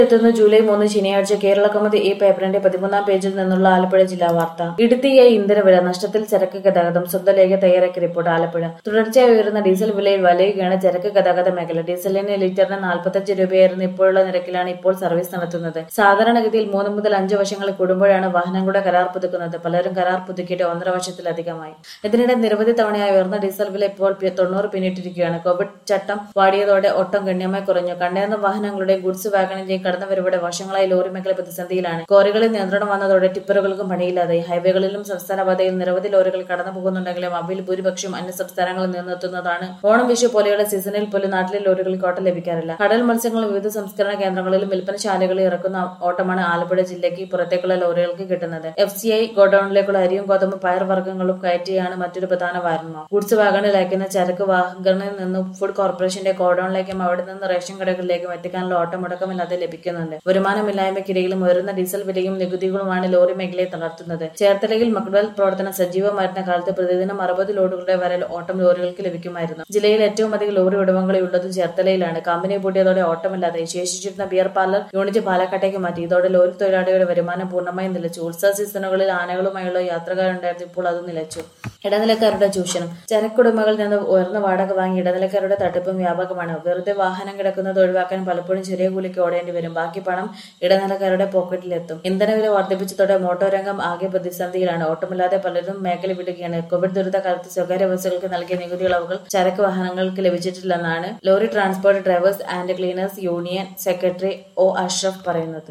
എത്തുന്ന ജൂലൈ മൂന്ന് ശനിയാഴ്ച കേരള കൗമുദി ഈ പേപ്പറിന്റെ പതിമൂന്നാം പേജിൽ നിന്നുള്ള ആലപ്പുഴ ജില്ലാ വാർത്ത ഇടുത്തിയ ഇന്ധനവില നഷ്ടത്തിൽ ചരക്ക് ഗതാഗതം സ്വന്തം ലേഖ തയ്യാറാക്കിയ റിപ്പോർട്ട് ആലപ്പുഴ തുടർച്ചയായി ഉയരുന്ന ഡീസൽ വിലയിൽ വലയുകയാണ് ചരക്ക് ഗതാഗത മേഖല ഡീസലിന് ലിറ്ററിന് നാൽപ്പത്തഞ്ച് രൂപയായിരുന്ന ഇപ്പോഴുള്ള നിരക്കിലാണ് ഇപ്പോൾ സർവീസ് നടത്തുന്നത് സാധാരണഗതിയിൽ മൂന്ന് മുതൽ അഞ്ച് വർഷങ്ങൾ കൂടുമ്പോഴാണ് വാഹനങ്ങളുടെ കരാർ പുതുക്കുന്നത് പലരും കരാർ പുതുക്കിയിട്ട് ഒന്നര വർഷത്തിലധികമായി ഇതിനിടെ നിരവധി തവണയായി ഉയർന്ന ഡീസൽ വില ഇപ്പോൾ പി- തൊണ്ണൂറ് പിന്നിട്ടിരിക്കുകയാണ് കോവിഡ് ചട്ടം വാടിയതോടെ ഒട്ടം ഗണ്യമായി കുറഞ്ഞു കണ്ടെയ്നർ വാഹനങ്ങളുടെയും ഗുഡ്സ് വാഗണിന്റെയും കടന്നുവരവിടെ വർഷങ്ങളായി ലോറി മേഖല പ്രതിസന്ധിയിലാണ് കോറികളിൽ നിയന്ത്രണം വന്നതോടെ ടിപ്പറുകൾക്കും പണിയില്ലാതായി ഹൈവേകളിലും സംസ്ഥാന പാതയിൽ നിരവധി ലോറികൾ കടന്നു പോകുന്നുണ്ടെങ്കിലും അവയിൽ ഭൂരിപക്ഷം അന്യ സംസ്ഥാനങ്ങളിൽ നിന്നെത്തുന്നതാണ് ഓണം വിഷു പോലെയുള്ള സീസണിൽ പോലും നാട്ടിലെ ലോറികൾക്ക് ഓട്ടം ലഭിക്കാറില്ല കടൽ മത്സ്യങ്ങൾ വിവിധ സംസ്കരണ കേന്ദ്രങ്ങളിലും വിൽപ്പനശാലകളിൽ ഇറക്കുന്ന ഓട്ടമാണ് ആലപ്പുഴ ജില്ലയ്ക്ക് പുറത്തേക്കുള്ള ലോറികൾക്ക് കിട്ടുന്നത് എഫ് സി ഐ ഗോഡൌണിലേക്കുള്ള അരിയും ഗോതമ്പ് പയർ വർഗ്ഗങ്ങളും കയറ്റിയാണ് മറ്റൊരു പ്രധാന വാഹനം ഗുഡ്സ് വാഗണിൽ അയക്കുന്ന ചരക്ക് വാഹകനിൽ നിന്നും ഫുഡ് കോർപ്പറേഷന്റെ ഗോഡൌണിലേക്കും അവിടെ നിന്ന് റേഷൻ കടകളിലേക്കും എത്തിക്കാനുള്ള ഓട്ടം മുടക്കമില്ലാതെ ലഭിക്കുന്നുണ്ട് വരുമാനമില്ലായ്മയ്ക്കിടയിലും ഉയർന്ന ഡീസൽ വിലയും നികുതികളുമാണ് ലോറി മേഖലയെ തളർത്തുന്നത് ചേർത്തലയിൽ മക്ഡൽ പ്രവർത്തനം സജീവമായിരുന്ന കാലത്ത് പ്രതിദിനം അറുപത് ലോഡുകളുടെ വരെ ഓട്ടം ലോറികൾക്ക് ലഭിക്കുമായിരുന്നു ജില്ലയിൽ ഏറ്റവും അധികം ലോറി ഉടമകളുള്ളതും ചേർത്തലയിലാണ് കമ്പനി പൂട്ടിയതോടെ ഓട്ടമില്ലാതെ ശേഷിച്ചിരുന്ന ബിയർ പാർലർ യൂണിറ്റ് പാലക്കാട്ടേക്ക് മാറ്റി ഇതോടെ ലോറി തൊഴിലാളിയുടെ വരുമാനം പൂർണ്ണമായും നിലച്ചു ഉത്സവ സീസണുകളിൽ ആനകളുമായുള്ള യാത്രക്കാരുണ്ടായിരുന്നു ഇപ്പോൾ അത് നിലച്ചു ഇടനിലക്കാരുടെ ചൂഷണം ചരക്കുടമകളിൽ നിന്ന് ഉയർന്ന വാടക വാങ്ങി ഇടനിലക്കാരുടെ തട്ടിപ്പും വ്യാപകമാണ് വെറുതെ വാഹനം കിടക്കുന്നത് ഒഴിവാക്കാൻ പലപ്പോഴും ചെറിയ കൂലിക്ക് ഓടേണ്ടി വരും ബാക്കി പണം ഇടനിലക്കാരുടെ പോക്കറ്റിലെത്തും ഇന്ധനവില വർദ്ധിപ്പിച്ചതോടെ മോട്ടോർ രംഗം ആകെ പ്രതിസന്ധിയിലാണ് ഓട്ടമില്ലാതെ പലരും മേഖല വിടുകയാണ് കോവിഡ് ദുരിത കാലത്ത് സ്വകാര്യ ബസ്സുകൾക്ക് നൽകിയ നികുതി ഇളവുകൾ ചരക്ക് വാഹനങ്ങൾക്ക് ലഭിച്ചിട്ടില്ലെന്നാണ് lorry transport drivers and cleaners union secretary O Ashraf പറയുന്നത്